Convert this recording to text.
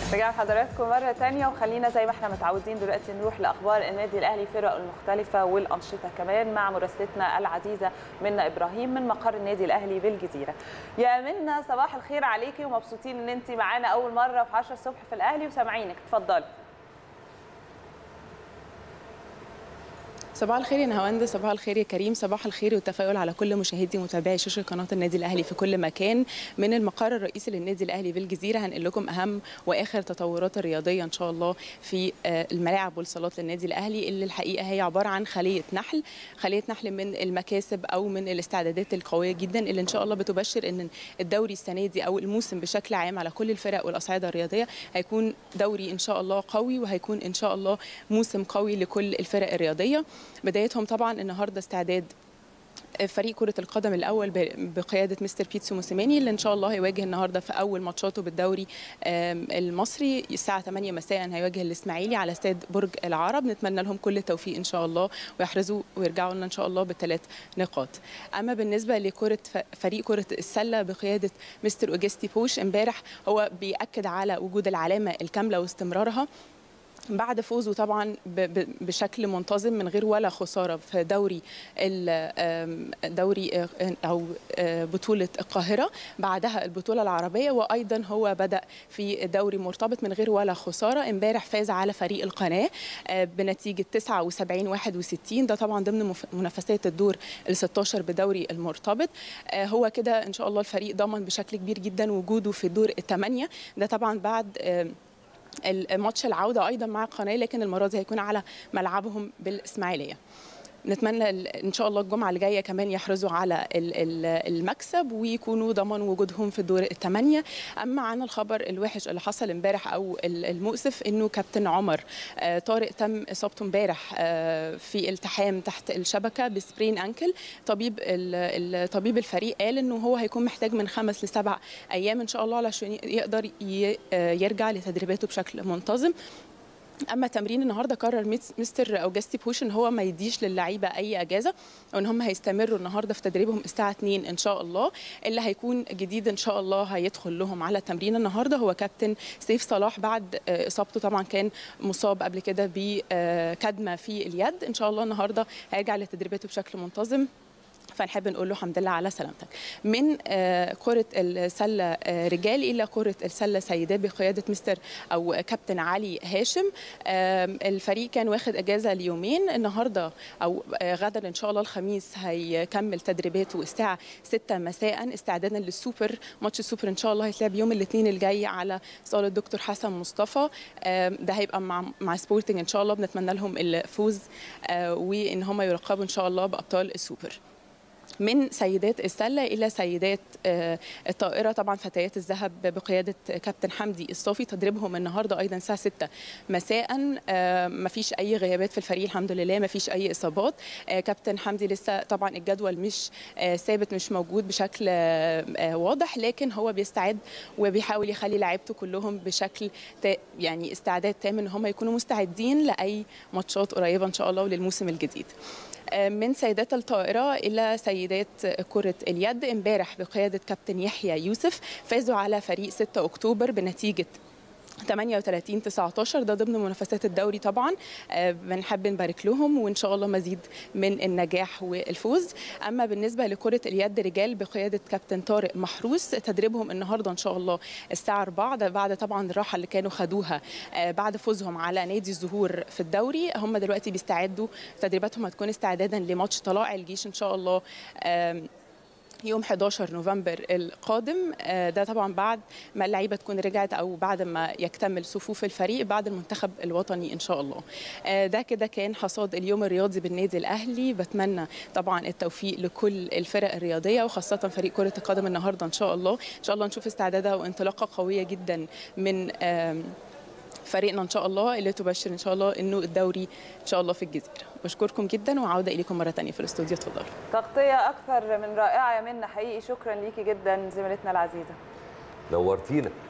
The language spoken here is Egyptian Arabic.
رجع حضراتكم مرة تانية وخلينا زي ما احنا متعودين دلوقتي نروح لأخبار النادي الأهلي فرق المختلفة والأنشطة كمان مع مراسلتنا العزيزة منى إبراهيم من مقر النادي الأهلي بالجزيرة. يا منى صباح الخير عليكي ومبسوطين إن أنت معانا أول مرة في 10 الصبح في الأهلي وسامعينك اتفضلي. صباح الخير يا نهاوند صباح الخير يا كريم صباح الخير والتفاؤل على كل مشاهدي ومتابعي شاشه قناه النادي الاهلي في كل مكان من المقر الرئيسي للنادي الاهلي بالجزيره هنقل لكم اهم واخر التطورات الرياضيه ان شاء الله في الملاعب والصالات للنادي الاهلي اللي الحقيقه هي عباره عن خليه نحل خليه نحل من المكاسب او من الاستعدادات القويه جدا اللي ان شاء الله بتبشر ان الدوري السنه دي او الموسم بشكل عام على كل الفرق والاصعده الرياضيه هيكون دوري ان شاء الله قوي وهيكون ان شاء الله موسم قوي لكل الفرق الرياضيه بدايتهم طبعا النهارده استعداد فريق كرة القدم الأول بقيادة مستر بيتسو موسيماني اللي إن شاء الله هيواجه النهاردة في أول ماتشاته بالدوري المصري الساعة 8 مساء هيواجه الإسماعيلي على استاد برج العرب نتمنى لهم كل التوفيق إن شاء الله ويحرزوا ويرجعوا لنا إن شاء الله بالثلاث نقاط أما بالنسبة لكرة فريق كرة السلة بقيادة مستر أوجستي بوش امبارح هو بيأكد على وجود العلامة الكاملة واستمرارها بعد فوزه طبعا بشكل منتظم من غير ولا خساره في دوري دوري او بطوله القاهره بعدها البطوله العربيه وايضا هو بدا في دوري مرتبط من غير ولا خساره امبارح فاز على فريق القناه بنتيجه 79 61 ده طبعا ضمن منافسات الدور ال 16 بدوري المرتبط هو كده ان شاء الله الفريق ضمن بشكل كبير جدا وجوده في دور الثمانيه ده طبعا بعد الماتش العوده ايضا مع القناه لكن المره دي هيكون على ملعبهم بالاسماعيليه نتمنى ان شاء الله الجمعه اللي جايه كمان يحرزوا على المكسب ويكونوا ضمنوا وجودهم في الدور الثمانيه اما عن الخبر الوحش اللي حصل امبارح او المؤسف انه كابتن عمر طارق تم اصابته امبارح في التحام تحت الشبكه بسبرين انكل طبيب طبيب الفريق قال انه هو هيكون محتاج من خمس لسبع ايام ان شاء الله علشان يقدر يرجع لتدريباته بشكل منتظم اما تمرين النهارده قرر مستر اوجستي بوش ان هو ما يديش للعيبه اي اجازه وان هم هيستمروا النهارده في تدريبهم الساعه 2 ان شاء الله اللي هيكون جديد ان شاء الله هيدخل لهم على تمرين النهارده هو كابتن سيف صلاح بعد اصابته طبعا كان مصاب قبل كده بكدمه في اليد ان شاء الله النهارده هيرجع لتدريباته بشكل منتظم فنحب نقول له الحمد لله على سلامتك من كرة السلة رجال إلى كرة السلة سيدات بقيادة مستر أو كابتن علي هاشم الفريق كان واخد أجازة ليومين النهاردة أو غدا إن شاء الله الخميس هيكمل تدريباته الساعة 6 مساء استعدادا للسوبر ماتش السوبر إن شاء الله هيتلعب يوم الاثنين الجاي على صالة الدكتور حسن مصطفى ده هيبقى مع مع سبورتنج إن شاء الله بنتمنى لهم الفوز وإن هم يرقبوا إن شاء الله بأبطال السوبر من سيدات السله الى سيدات الطائره طبعا فتيات الذهب بقياده كابتن حمدي الصافي تدريبهم النهارده ايضا الساعه 6 مساء ما فيش اي غيابات في الفريق الحمد لله ما فيش اي اصابات كابتن حمدي لسه طبعا الجدول مش ثابت مش موجود بشكل واضح لكن هو بيستعد وبيحاول يخلي لعيبته كلهم بشكل يعني استعداد تام ان هم يكونوا مستعدين لاي ماتشات قريبه ان شاء الله وللموسم الجديد من سيدات الطائرة إلى سيدات كرة اليد امبارح بقيادة كابتن يحيى يوسف فازوا على فريق 6 أكتوبر بنتيجة 38 19 ده ضمن منافسات الدوري طبعا بنحب نبارك لهم وان شاء الله مزيد من النجاح والفوز اما بالنسبه لكره اليد رجال بقياده كابتن طارق محروس تدريبهم النهارده ان شاء الله الساعه 4 ده بعد طبعا الراحه اللي كانوا خدوها بعد فوزهم على نادي الزهور في الدوري هم دلوقتي بيستعدوا تدريباتهم هتكون استعدادا لماتش طلائع الجيش ان شاء الله يوم 11 نوفمبر القادم ده طبعا بعد ما اللعيبه تكون رجعت او بعد ما يكتمل صفوف الفريق بعد المنتخب الوطني ان شاء الله ده كده كان حصاد اليوم الرياضي بالنادي الاهلي بتمنى طبعا التوفيق لكل الفرق الرياضيه وخاصه فريق كره القدم النهارده ان شاء الله ان شاء الله نشوف استعدادها وانطلاقه قويه جدا من فريقنا ان شاء الله اللي تبشر ان شاء الله انه الدوري ان شاء الله في الجزيره بشكركم جدا وعوده اليكم مره ثانيه في الاستوديو اتفضلوا تغطيه اكثر من رائعه يا منى حقيقي شكرا ليكي جدا زميلتنا العزيزه نورتينا